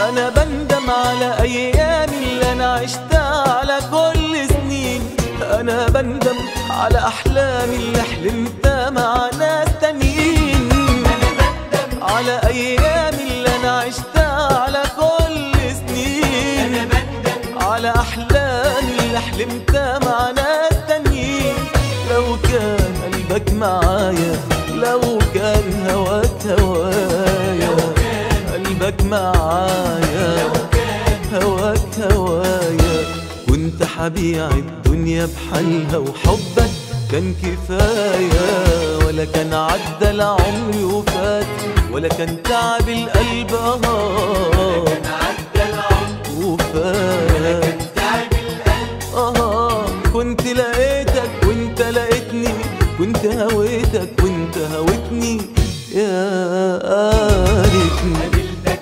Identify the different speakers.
Speaker 1: انا بندم على ايام اللي انا عشتها على كل سنين انا بندم على احلامي اللي حلمتها مع ناس تانيين على ايام اللي انا عشتها على كل سنين على احلامي اللي حلمتها مع ناس تانيين لو كان قلبك معايا لو كان هواك هوايا قلبك معايا هواك هوايا كنت حبيع الدنيا بحالها وحبك كان كفاية ولا كان عدى العمر وفات ولا كان تعب القلب اه